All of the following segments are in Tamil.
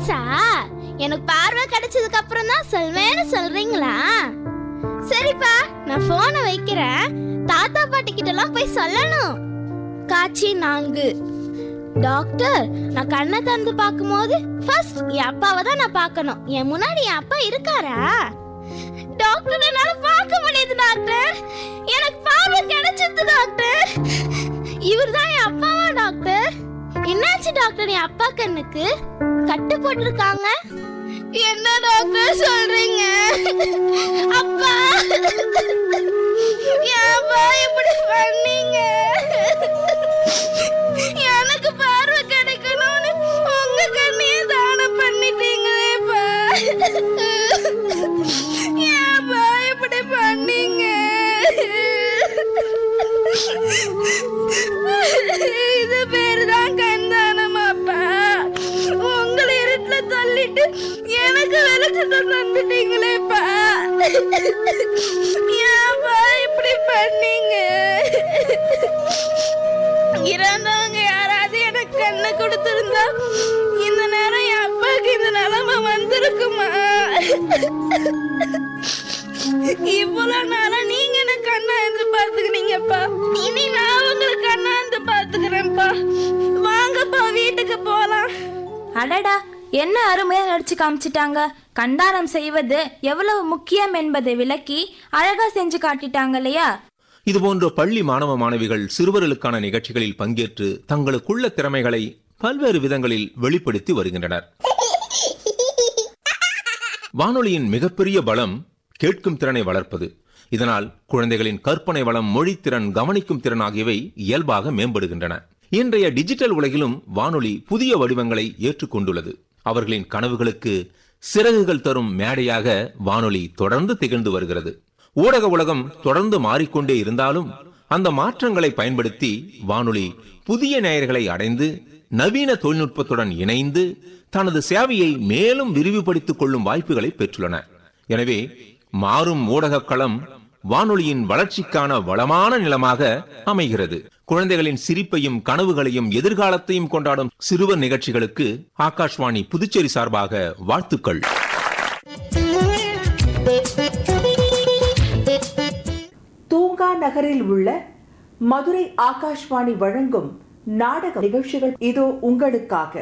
ப்ராமிஸா எனக்கு பார்வை கிடைச்சதுக்கு அப்புறம் தான் சொல்வேன்னு சொல்றீங்களா சரிப்பா நான் போனை வைக்கிறேன் தாத்தா பாட்டி கிட்ட எல்லாம் போய் சொல்லணும் காட்சி நான்கு டாக்டர் நான் கண்ணை திறந்து பார்க்கும்போது ஃபர்ஸ்ட் என் அப்பாவை தான் நான் பார்க்கணும் என் முன்னாடி என் அப்பா இருக்காரா டாக்டர் என்னால பார்க்க முடியுது டாக்டர் எனக்கு பார்வை கிடைச்சது டாக்டர் இவர் தான் என் அப்பாவா டாக்டர் என்னாச்சு டாக்டர் என் அப்பா கண்ணுக்கு கட்டு போட்டிருக்காங்க என்ன டாக்டர் சொல்றீங்க அப்பா ஏன்பா இப்படி பண்ணீங்க எனக்கு பார்வை கிடைக்கணும்னு உங்க கண்ணையே தானம் பண்ணிட்டீங்களேப்பா ஏன்பா இப்படி பண்ணீங்க இது பேரு தான் கண்தானமாப்பா உங்களை இருட்டுல தள்ளிட்டு எனக்கு வெளிச்சத்தை தந்துட்டீங்களேப்பா ஏன்பா இப்படி பண்ணீங்க இறந்தவங்க யாராவது எனக்கு கண்ணை கொடுத்திருந்தா இந்த நேரம் என் அப்பாவுக்கு இந்த நிலைமை வந்திருக்குமா இவ்வளவு நாளா நீங்க எனக்கு கண்ணா இருந்து பாத்துக்கினீங்கப்பா இனி நான் உங்களுக்கு கண்ணா இருந்து பாத்துக்கிறேன்ப்பா வாங்கப்பா வீட்டுக்கு போலாம் அடடா என்ன அருமையா நடிச்சு காமிச்சிட்டாங்க கண்டாரம் செய்வது எவ்வளவு முக்கியம் என்பதை விளக்கி அழகா செஞ்சு காட்டிட்டாங்க இல்லையா இதுபோன்ற பள்ளி மாணவ மாணவிகள் சிறுவர்களுக்கான நிகழ்ச்சிகளில் பங்கேற்று தங்களுக்குள்ள திறமைகளை பல்வேறு விதங்களில் வெளிப்படுத்தி வருகின்றனர் வானொலியின் மிகப்பெரிய பலம் கேட்கும் திறனை வளர்ப்பது இதனால் குழந்தைகளின் கற்பனை வளம் மொழித்திறன் கவனிக்கும் திறன் ஆகியவை இயல்பாக மேம்படுகின்றன இன்றைய டிஜிட்டல் உலகிலும் வானொலி புதிய வடிவங்களை ஏற்றுக்கொண்டுள்ளது அவர்களின் கனவுகளுக்கு சிறகுகள் தரும் மேடையாக வானொலி தொடர்ந்து திகழ்ந்து வருகிறது ஊடக உலகம் தொடர்ந்து மாறிக்கொண்டே இருந்தாலும் அந்த மாற்றங்களை பயன்படுத்தி வானொலி புதிய நேயர்களை அடைந்து நவீன தொழில்நுட்பத்துடன் இணைந்து தனது சேவையை மேலும் விரிவுபடுத்திக் கொள்ளும் வாய்ப்புகளை பெற்றுள்ளன எனவே மாறும் ஊடக களம் வானொலியின் வளர்ச்சிக்கான வளமான நிலமாக அமைகிறது குழந்தைகளின் சிரிப்பையும் கனவுகளையும் எதிர்காலத்தையும் கொண்டாடும் சிறுவர் நிகழ்ச்சிகளுக்கு ஆகாஷ்வாணி புதுச்சேரி சார்பாக வாழ்த்துக்கள் தூங்கா நகரில் உள்ள மதுரை ஆகாஷ்வாணி வழங்கும் நாடக நிகழ்ச்சிகள் இதோ உங்களுக்காக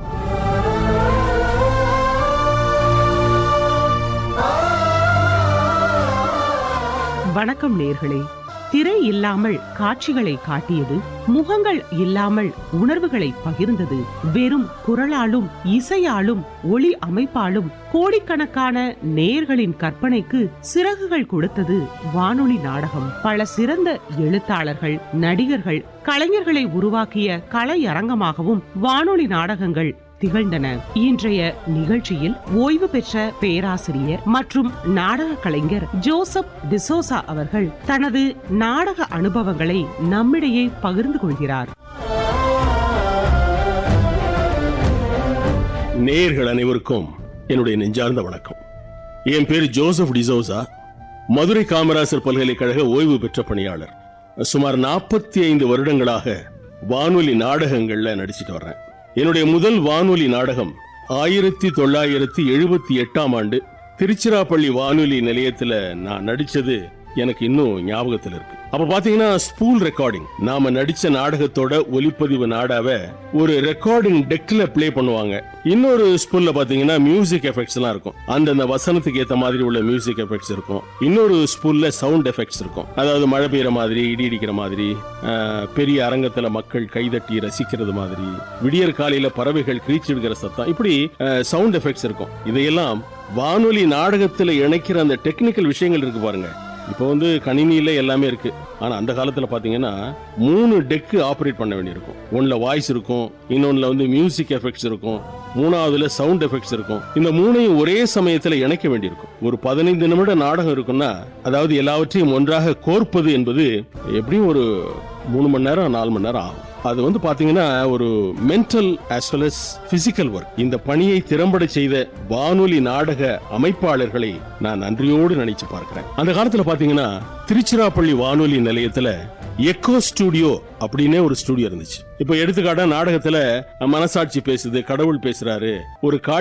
வணக்கம் நேர்களே திரை இல்லாமல் காட்சிகளை காட்டியது முகங்கள் இல்லாமல் உணர்வுகளை பகிர்ந்தது வெறும் குரலாலும் இசையாலும் ஒளி அமைப்பாலும் கோடிக்கணக்கான நேயர்களின் கற்பனைக்கு சிறகுகள் கொடுத்தது வானொலி நாடகம் பல சிறந்த எழுத்தாளர்கள் நடிகர்கள் கலைஞர்களை உருவாக்கிய கலையரங்கமாகவும் வானொலி நாடகங்கள் திகழ்ந்தன இன்றைய நிகழ்ச்சியில் ஓய்வு பெற்ற பேராசிரியர் மற்றும் நாடக கலைஞர் ஜோசப் டிசோசா அவர்கள் தனது நாடக அனுபவங்களை நம்மிடையே பகிர்ந்து கொள்கிறார் நேயர்கள் அனைவருக்கும் என்னுடைய நெஞ்சார்ந்த வணக்கம் என் பேர் ஜோசப் டிசோசா மதுரை காமராசர் பல்கலைக்கழக ஓய்வு பெற்ற பணியாளர் சுமார் நாற்பத்தி ஐந்து வருடங்களாக வானொலி நாடகங்கள்ல நடிச்சிட்டு வர்றேன் என்னுடைய முதல் வானொலி நாடகம் ஆயிரத்தி தொள்ளாயிரத்தி எழுபத்தி எட்டாம் ஆண்டு திருச்சிராப்பள்ளி வானொலி நிலையத்துல நான் நடிச்சது எனக்கு இன்னும் ஞாபகத்தில் இருக்கு அப்ப பாத்தீங்கன்னா ஸ்பூல் ரெக்கார்டிங் நாம நடிச்ச நாடகத்தோட ஒலிப்பதிவு நாடாவ ஒரு ரெக்கார்டிங் டெக்ல ப்ளே பண்ணுவாங்க இன்னொரு ஸ்பூல்ல பாத்தீங்கன்னா மியூசிக் எஃபெக்ட்ஸ் எல்லாம் இருக்கும் அந்தந்த வசனத்துக்கு ஏத்த மாதிரி உள்ள மியூசிக் எஃபெக்ட்ஸ் இருக்கும் இன்னொரு ஸ்பூல்ல சவுண்ட் எஃபெக்ட்ஸ் இருக்கும் அதாவது மழை பெய்யற மாதிரி இடி இடிக்கிற மாதிரி ஆஹ், பெரிய அரங்கத்துல மக்கள் கைதட்டி ரசிக்கிறது மாதிரி விடியற் காலையில பறவைகள் கிரீச்சிடுகிற சத்தம் இப்படி சவுண்ட் எஃபெக்ட்ஸ் இருக்கும் இதையெல்லாம் வானொலி நாடகத்துல இணைக்கிற அந்த டெக்னிக்கல் விஷயங்கள் இருக்கு பாருங்க இப்போ வந்து கணினியில எல்லாமே இருக்கு ஆனா அந்த காலத்துல பாத்தீங்கன்னா மூணு டெக்கு ஆபரேட் பண்ண வேண்டியிருக்கும் ஒண்ணுல வாய்ஸ் இருக்கும் இன்னொன்னுல வந்து மியூசிக் எஃபெக்ட்ஸ் இருக்கும் மூணாவதுல சவுண்ட் எஃபெக்ட்ஸ் இருக்கும் இந்த மூணையும் ஒரே சமயத்துல இணைக்க வேண்டியிருக்கும் ஒரு பதினைந்து நிமிட நாடகம் இருக்குன்னா அதாவது எல்லாவற்றையும் ஒன்றாக கோர்ப்பது என்பது எப்படியும் ஒரு மூணு மணி நேரம் நாலு மணி நேரம் ஆகும் அது வந்து பாத்தீங்கன்னா ஒரு mental as well as physical work இந்த பணியை திறம்பட செய்த வானொலி நாடக அமைப்பாளர்களை நான் நன்றியோடு நினைச்சு பார்க்கிறேன் அந்த காலத்துல பாத்தீங்கன்னா திருச்சிராப்பள்ளி வானொலி நிலையத்துல எக்கோ ஸ்டுடியோ அப்படின்னே ஒரு ஸ்டுடியோ இருந்துச்சு இப்போ எடுத்துக்காட்டா நாடகத்துல மனசாட்சி பேசுது கடவுள் பேசுறாரு ஒரு